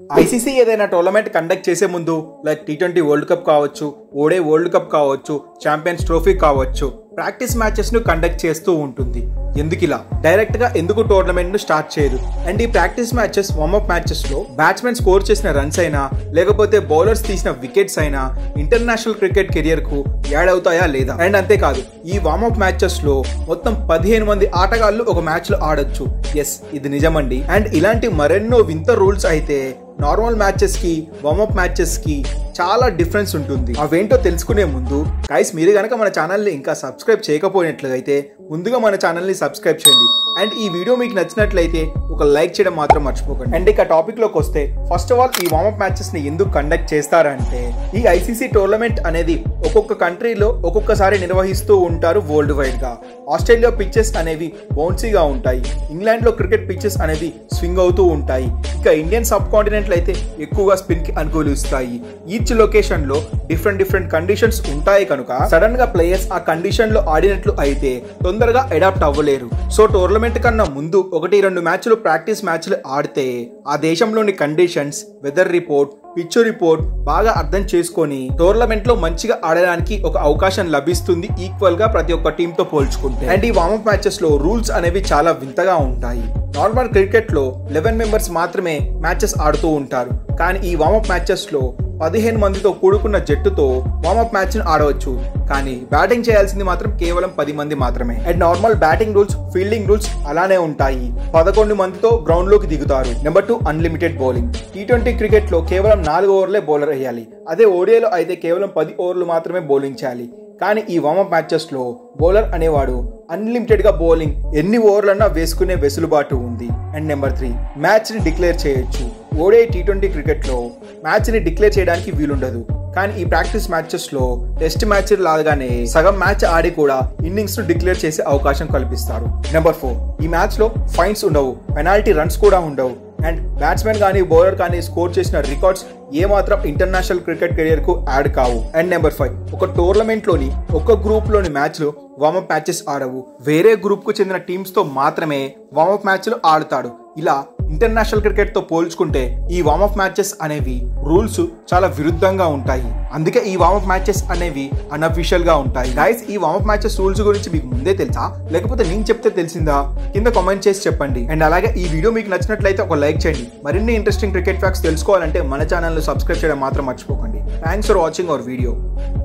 ICC ఏదైనా tournament conduct చేసే ముందు like T twenty world cup కావచ్చు ఓడే వరల్డ్ కప్ కావచ్చు ఛాంపియన్స్ ట్రోఫీ కావచ్చు ప్రాక్టీస్ మ్యాచెస్ ను కండక్ట్ చేస్తూ ఉంటుంది ఎందుకు ఇలా డైరెక్ట్ గా ఎందుకు టోర్నమెంట్ ను స్టార్ట్ చేయదు అండ్ ఈ ప్రాక్టీస్ మ్యాచెస్ వార్మప్ మ్యాచెస్ లో బ్యాట్స్మెన్ స్కోర్ చేసిన రన్స్ అయినా లేకపోతే బౌలర్స్ తీసిన వికెట్స్ అయినా ఇంటర్నేషనల్ క్రికెట్ కెరియర్ కు యాడ్ అవుతాయా లేదా అండ్ అంతేకాదు ఈ వార్మప్ మ్యాచెస్ లో మొత్తం పదిహేను మంది ఆటగాళ్లు ఒక మ్యాచ్ లో ఆడొచ్చు ఎస్ ఇది నిజమండి అండ్ ఇలాంటి మరెన్నో వింత రూల్స్ అయితే నార్మల్ మ్యాచెస్ కి వార్మప్ మ్యాచెస్ కి చాలా డిఫరెన్స్ ఉంటుంది అవేంటో తెలుసుకునే ముందు గైస్ మీరు కనుక మన ఛానల్ని ఇంకా సబ్స్క్రైబ్ చేయకపోయినట్లయితే ముందుగా మన ఛానల్ని సబ్స్క్రైబ్ చేయండి అండ్ ఈ వీడియో మీకు నచ్చినట్లయితే ఒక లైక్ చేయడం మాత్రం మర్చిపోకండి అండ్ ఇక టాపిక్ లోకి వస్తే ఫస్ట్ ఆఫ్ ఆల్ ఈ వార్మప్ మ్యాచెస్ ని ఎందుకు కండక్ట్ చేస్తారంటే ఈ ఐసీసీ టోర్నమెంట్ అనేది ఒక్కొక్క కంట్రీలో ఒక్కొక్కసారి నిర్వహిస్తూ ఉంటారు వరల్డ్ వైడ్ గా ఆస్ట్రేలియా పిచ్చెస్ అనేవి బౌన్సీగా ఉంటాయి ఇంగ్లాండ్ లో క్రికెట్ పిచ్చెస్ అనేవి స్వింగ్ అవుతూ ఉంటాయి ఇక ఇండియన్ సబ్ కాంటినెంట్ లో అయితే ఎక్కువగా స్పిన్ కి అనుకూలిస్తాయి ఈచ్ లొకేషన్ లో డిఫరెంట్ డిఫరెంట్ కండిషన్స్ ఉంటాయి కనుక సడన్ గా ప్లేయర్స్ ఆ కండిషన్ లో ఆడినట్లు అయితే తొందరగా అడాప్ట్ అవ్వలేరు సో టోర్నమెంట్ కన్నా ముందు ఒకటి రెండు మ్యాచ్లు ప్రాక్టీస్ మ్యాచ్లు ఆడితే ఆ దేశంలోని conditions weather report pitch report బాగా అర్థం చేసుకొని టోర్నమెంట్ లో మంచిగా ఆడడానికి ఒక అవకాశం లభిస్తుంది ఈక్వల్ గా ప్రతి ఒక్క టీమ్ తో పోల్చుకుంటే అండ్ ఈ వార్మప్ మ్యాచెస్ లో రూల్స్ అనేవి చాలా వింతగా ఉంటాయి నార్మల్ క్రికెట్ లో లెవెన్ మెంబర్స్ మాత్రమే మ్యాచెస్ ఆడుతూ ఉంటారు కానీ ఈ వార్మప్ మ్యాచెస్ లో పదిహేను మందితో కూడుకున్న జట్టుతో వార్మప్ మ్యాచ్ ను ఆడవచ్చు కానీ బ్యాటింగ్ చేయాల్సింది మాత్రం కేవలం పది మంది మాత్రమే and normal batting rules fielding rules అలానే ఉంటాయి పదకొండు మందితో గ్రౌండ్ లోకి దిగుతారు number two unlimited bowling T twenty cricket లో కేవలం నాలుగు ఓవర్లే బౌలర్ వేయాలి అదే ఓడిఐలో అయితే కేవలం పది ఓవర్లు మాత్రమే బౌలింగ్ చేయాలి కానీ ఈ వార్మప్ మ్యాచెస్ లో బౌలర్ అనేవాడు అన్లిమిటెడ్ గా బౌలింగ్ ఎన్ని ఓవర్లన్నా వేసుకునే వెసులుబాటు ఉంది అండ్ నెంబర్ త్రీ మ్యాచ్ ని డిక్లేర్ చేయొచ్చు ఓడే టీ ట్వంటీ క్రికెట్ లో మ్యాచ్ ని డిక్లేర్ చేయడానికి వీలుండదు కానీ ఈ ప్రాక్టీస్ మ్యాచెస్ లో టెస్ట్ మ్యాచ్ లాగానే సగం మ్యాచ్ ఆడి కూడా ఇన్నింగ్స్ ను డిక్లేర్ చేసే అవకాశం కల్పిస్తారు నెంబర్ ఫోర్ ఈ మ్యాచ్ లో ఫైన్స్ ఉండవు పెనాల్టీ రన్స్ కూడా ఉండవు అండ్ బ్యాట్స్మెన్ కానీ బౌలర్ కానీ స్కోర్ చేసిన రికార్డ్స్ ఏమాత్రం ఇంటర్నేషనల్ క్రికెట్ కెరియర్ కు యాడ్ కావు అండ్ నెంబర్ ఫైవ్ ఒక టోర్నమెంట్ లోని ఒక గ్రూప్ లోని మ్యాచ్లు వార్మప్ మ్యాచెస్ ఆడవు వేరే గ్రూప్ కు చెందిన టీమ్స్ తో మాత్రమే వార్మప్ మ్యాచ్లు ఆడతాడు ఇలా ఇంటర్నేషనల్ క్రికెట్ తో పోల్చుకుంటే ఈ వార్మప్ మ్యాచెస్ అనేవి రూల్స్ చాలా విరుద్ధంగా ఉంటాయి అందుకే ఈ వార్మప్ మ్యాచెస్ అనేవి అన్అఫీషియల్ గా ఉంటాయి గైస్ ఈ వార్మప్ మ్యాచెస్ రూల్స్ గురించి మీకు ముందే తెలుసా లేకపోతే నేను చెప్తే తెలిసిందా కింద కామెంట్ చేసి చెప్పండి అండ్ అలాగే ఈ వీడియో మీకు నచ్చినట్లయితే ఒక లైక్ చేయండి మరిన్ని ఇంట్రెస్టింగ్ క్రికెట్ ఫ్యాక్ట్స్ తెలుసుకోవాలంటే మన ఛానల్ సబ్స్క్రైబ్ చేయడం మాత్రం మర్చిపోకండి thanks for watching our video